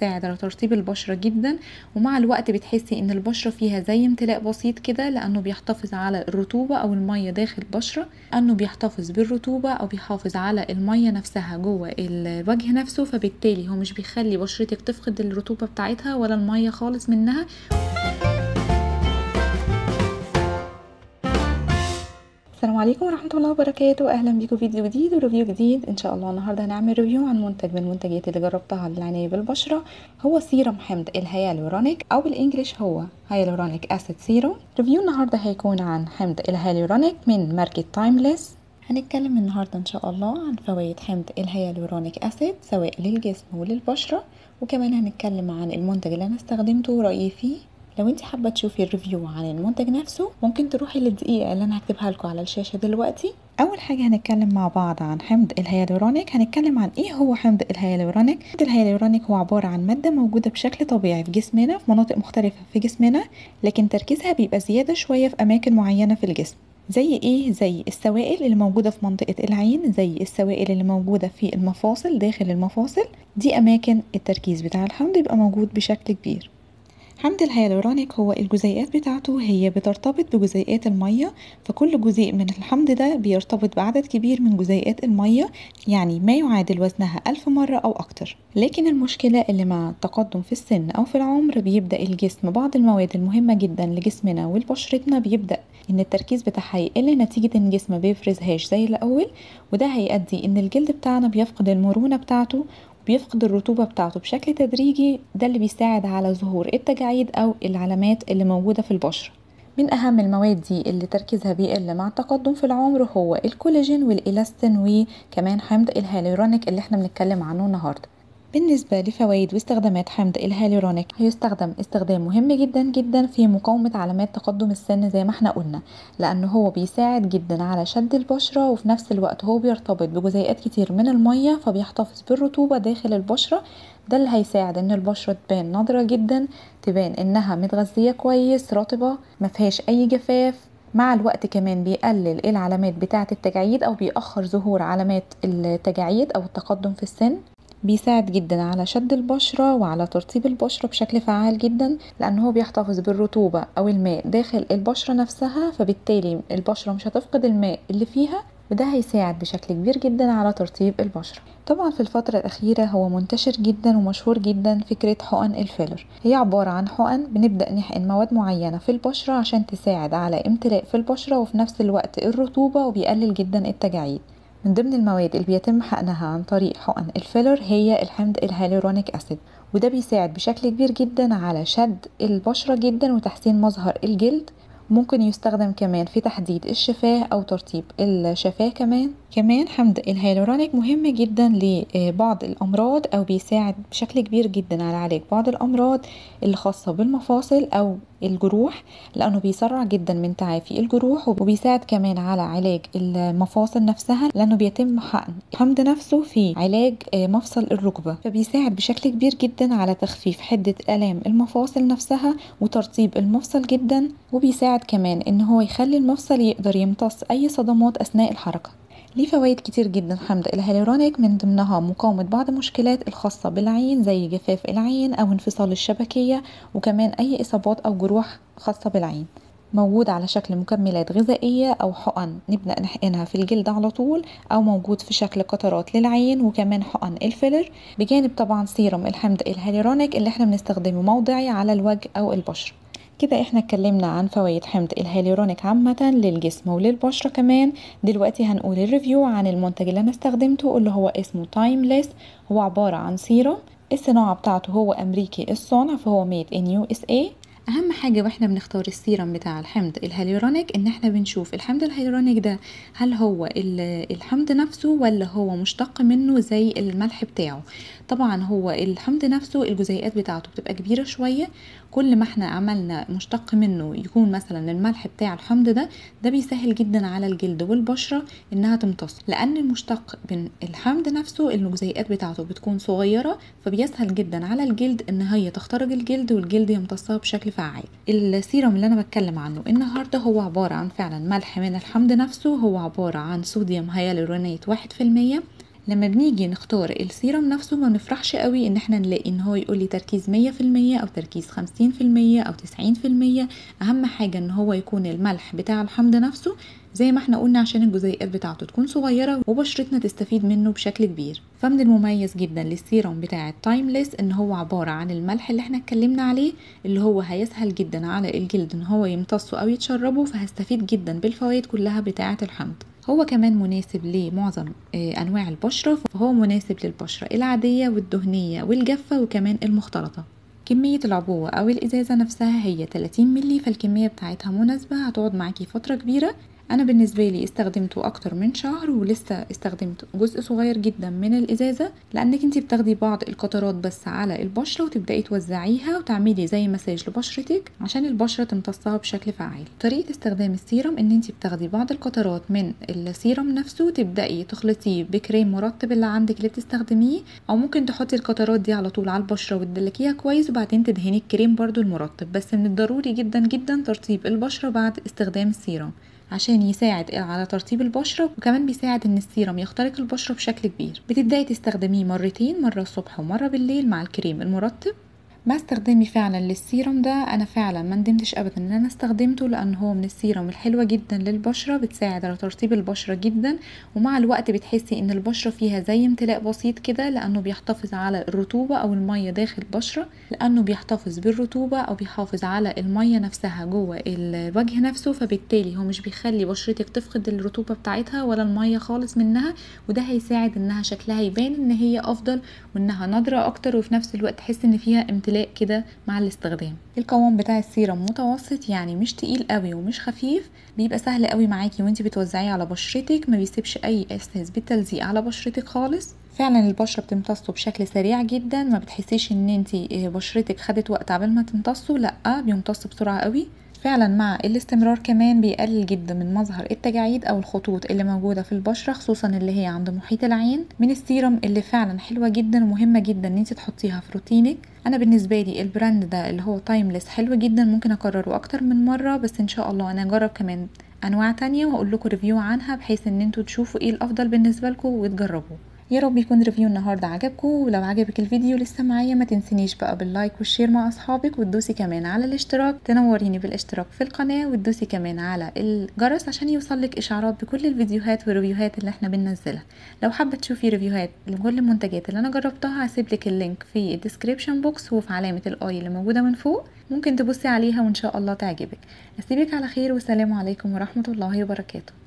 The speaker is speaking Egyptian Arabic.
بيساعد على ترطيب البشرة جدا ومع الوقت بتحسي ان البشرة فيها زي امتلاء بسيط كده لانه بيحتفظ على الرطوبة او المية داخل البشرة انه بيحتفظ بالرطوبة او بيحافظ على المية نفسها جوه الوجه نفسه فبالتالي هو مش بيخلي بشرتك تفقد الرطوبة بتاعتها ولا المية خالص منها السلام عليكم ورحمة الله وبركاته أهلا بيكم فيديو جديد وريفيو جديد إن شاء الله النهاردة هنعمل ريفيو عن منتج من المنتجات اللي جربتها للعناية بالبشرة هو سيرم حمض الهيالورونيك أو بالإنجليش هو هيالورونيك أسيد سيروم ريفيو النهاردة هيكون عن حمض الهيالورونيك من ماركة تايمليس هنتكلم النهاردة إن شاء الله عن فوائد حمض الهيالورونيك أسيد سواء للجسم وللبشرة وكمان هنتكلم عن المنتج اللي أنا استخدمته ورأيي فيه لو انت حابه تشوفي الريفيو عن المنتج نفسه ممكن تروحي للدقيقه اللي انا هكتبها لكم على الشاشه دلوقتي اول حاجه هنتكلم مع بعض عن حمض الهيالورونيك هنتكلم عن ايه هو حمض الهيالورونيك حمض الهيالورونيك هو عباره عن ماده موجوده بشكل طبيعي في جسمنا في مناطق مختلفه في جسمنا لكن تركيزها بيبقى زياده شويه في اماكن معينه في الجسم زي ايه زي السوائل اللي موجوده في منطقه العين زي السوائل اللي موجوده في المفاصل داخل المفاصل دي اماكن التركيز بتاع الحمض يبقى موجود بشكل كبير حمض الهيالورونيك هو الجزيئات بتاعته هي بترتبط بجزيئات المية فكل جزيء من الحمض ده بيرتبط بعدد كبير من جزيئات المية يعني ما يعادل وزنها ألف مرة أو أكتر لكن المشكلة اللي مع التقدم في السن أو في العمر بيبدأ الجسم بعض المواد المهمة جدا لجسمنا ولبشرتنا بيبدأ إن التركيز بتاعها يقل نتيجة إن الجسم بيفرزهاش زي الأول وده هيؤدي إن الجلد بتاعنا بيفقد المرونة بتاعته بيفقد الرطوبة بتاعته بشكل تدريجي ده اللي بيساعد على ظهور التجاعيد أو العلامات اللي موجودة في البشرة من أهم المواد دي اللي تركيزها بيقل مع التقدم في العمر هو الكولاجين والإلاستين وكمان حمض الهيالورونيك اللي احنا بنتكلم عنه النهارده بالنسبة لفوائد واستخدامات حمض الهيالورونيك هيستخدم استخدام مهم جدا جدا في مقاومة علامات تقدم السن زي ما احنا قلنا لأنه هو بيساعد جدا على شد البشرة وفي نفس الوقت هو بيرتبط بجزيئات كتير من المية فبيحتفظ بالرطوبة داخل البشرة ده اللي هيساعد ان البشرة تبان نضرة جدا تبان انها متغذية كويس رطبة مفيهاش اي جفاف مع الوقت كمان بيقلل العلامات بتاعة التجاعيد أو بيأخر ظهور علامات التجاعيد أو التقدم في السن بيساعد جدا على شد البشرة وعلى ترطيب البشرة بشكل فعال جدا لأنه هو بيحتفظ بالرطوبة أو الماء داخل البشرة نفسها فبالتالي البشرة مش هتفقد الماء اللي فيها وده هيساعد بشكل كبير جدا على ترطيب البشرة طبعا في الفترة الأخيرة هو منتشر جدا ومشهور جدا فكرة حقن الفيلر هي عبارة عن حقن بنبدأ نحقن مواد معينة في البشرة عشان تساعد على امتلاء في البشرة وفي نفس الوقت الرطوبة وبيقلل جدا التجاعيد من ضمن المواد اللي بيتم حقنها عن طريق حقن الفيلر هي الحمض الهيالورونيك أسيد وده بيساعد بشكل كبير جدا على شد البشرة جدا وتحسين مظهر الجلد ممكن يستخدم كمان في تحديد الشفاه أو ترطيب الشفاه كمان كمان حمض الهيالورونيك مهم جدا لبعض الأمراض أو بيساعد بشكل كبير جدا على علاج بعض الأمراض اللي خاصة بالمفاصل أو الجروح لأنه بيسرع جدا من تعافي الجروح وبيساعد كمان على علاج المفاصل نفسها لأنه بيتم حقن الحمض نفسه في علاج مفصل الركبة فبيساعد بشكل كبير جدا على تخفيف حدة آلام المفاصل نفسها وترطيب المفصل جدا وبيساعد كمان إن هو يخلي المفصل يقدر يمتص أي صدمات أثناء الحركة ليه فوائد كتير جدا حمض الهيالورونيك من ضمنها مقاومة بعض المشكلات الخاصة بالعين زي جفاف العين أو انفصال الشبكية وكمان أي إصابات أو جروح خاصة بالعين موجود على شكل مكملات غذائية أو حقن نبدأ نحقنها في الجلد على طول أو موجود في شكل قطرات للعين وكمان حقن الفيلر بجانب طبعا سيروم الحمض الهيالورونيك اللي احنا بنستخدمه موضعي على الوجه أو البشرة كده احنا اتكلمنا عن فوائد حمض الهيالورونيك عامة للجسم وللبشرة كمان دلوقتي هنقول الريفيو عن المنتج اللي انا استخدمته اللي هو اسمه تايمليس هو عبارة عن سيروم الصناعة بتاعته هو امريكي الصنع فهو ميد ان يو اس اي اهم حاجه واحنا بنختار السيرم بتاع الحمض الهيالورونيك ان احنا بنشوف الحمض الهيالورونيك ده هل هو الحمض نفسه ولا هو مشتق منه زي الملح بتاعه طبعا هو الحمض نفسه الجزيئات بتاعته بتبقى كبيره شويه كل ما احنا عملنا مشتق منه يكون مثلا الملح بتاع الحمض ده ده بيسهل جدا على الجلد والبشره انها تمتص لان المشتق من الحمض نفسه الجزيئات بتاعته بتكون صغيره فبيسهل جدا على الجلد ان هي تخترق الجلد والجلد يمتصها بشكل فعال السيروم اللي انا بتكلم عنه النهارده هو عباره عن فعلا ملح من الحمض نفسه هو عباره عن صوديوم هيالورونات واحد في المية لما بنيجي نختار السيرم نفسه ما نفرحش قوي ان احنا نلاقي ان هو يقول لي تركيز 100% او تركيز 50% او 90% اهم حاجه ان هو يكون الملح بتاع الحمض نفسه زي ما احنا قلنا عشان الجزيئات بتاعته تكون صغيرة وبشرتنا تستفيد منه بشكل كبير فمن المميز جدا للسيرم بتاع التايمليس ان هو عبارة عن الملح اللي احنا اتكلمنا عليه اللي هو هيسهل جدا على الجلد ان هو يمتصه او يتشربه فهستفيد جدا بالفوائد كلها بتاعة الحمض هو كمان مناسب لمعظم انواع البشرة فهو مناسب للبشرة العادية والدهنية والجافة وكمان المختلطة كمية العبوة أو الإزازة نفسها هي 30 ملي فالكمية بتاعتها مناسبة هتقعد معاكي فترة كبيرة انا بالنسبه لي استخدمته اكتر من شهر ولسه استخدمت جزء صغير جدا من الازازه لانك انت بتاخدي بعض القطرات بس على البشره وتبداي توزعيها وتعملي زي مساج لبشرتك عشان البشره تمتصها بشكل فعال طريقه استخدام السيرم ان انت بتاخدي بعض القطرات من السيرم نفسه وتبداي تخلطيه بكريم مرطب اللي عندك اللي بتستخدميه او ممكن تحطي القطرات دي على طول على البشره وتدلكيها كويس وبعدين تدهني الكريم برضو المرطب بس من الضروري جدا جدا ترطيب البشره بعد استخدام السيرم عشان يساعد على ترطيب البشرة وكمان بيساعد ان السيرم يخترق البشرة بشكل كبير بتبدأي تستخدميه مرتين مرة الصبح ومرة بالليل مع الكريم المرطب مع استخدامي فعلا للسيرم ده انا فعلا ما ندمتش ابدا ان انا استخدمته لان هو من السيرم الحلوه جدا للبشره بتساعد على ترطيب البشره جدا ومع الوقت بتحسي ان البشره فيها زي امتلاء بسيط كده لانه بيحتفظ على الرطوبه او الميه داخل البشره لانه بيحتفظ بالرطوبه او بيحافظ على الميه نفسها جوه الوجه نفسه فبالتالي هو مش بيخلي بشرتك تفقد الرطوبه بتاعتها ولا الميه خالص منها وده هيساعد انها شكلها يبان ان هي افضل وانها نضره اكتر وفي نفس الوقت تحس ان فيها امتلاء كده مع الاستخدام القوام بتاع السيرم متوسط يعني مش تقيل قوي ومش خفيف بيبقى سهل قوي معاكي وانتي بتوزعيه على بشرتك ما بيسيبش اي احساس بالتلزيق على بشرتك خالص فعلا البشره بتمتصه بشكل سريع جدا ما بتحسيش ان انتي بشرتك خدت وقت عبال ما تمتصه لا بيمتص بسرعه قوي فعلا مع الاستمرار كمان بيقلل جدا من مظهر التجاعيد او الخطوط اللي موجوده في البشره خصوصا اللي هي عند محيط العين من السيرم اللي فعلا حلوه جدا ومهمه جدا ان انت تحطيها في روتينك انا بالنسبه لي البراند ده اللي هو تايمليس حلو جدا ممكن اكرره اكتر من مره بس ان شاء الله انا اجرب كمان انواع تانية واقول لكم ريفيو عنها بحيث ان انتوا تشوفوا ايه الافضل بالنسبه لكم وتجربوه يا رب يكون ريفيو النهارده عجبكم ولو عجبك الفيديو لسه معايا ما تنسينيش بقى باللايك والشير مع اصحابك وتدوسي كمان على الاشتراك تنوريني بالاشتراك في القناه وتدوسي كمان على الجرس عشان يوصلك اشعارات بكل الفيديوهات والريفيوهات اللي احنا بننزلها لو حابه تشوفي ريفيوهات لكل المنتجات اللي انا جربتها هسيبلك اللينك في الديسكريبشن بوكس وفي علامه الاي اللي موجوده من فوق ممكن تبصي عليها وان شاء الله تعجبك اسيبك على خير والسلام عليكم ورحمه الله وبركاته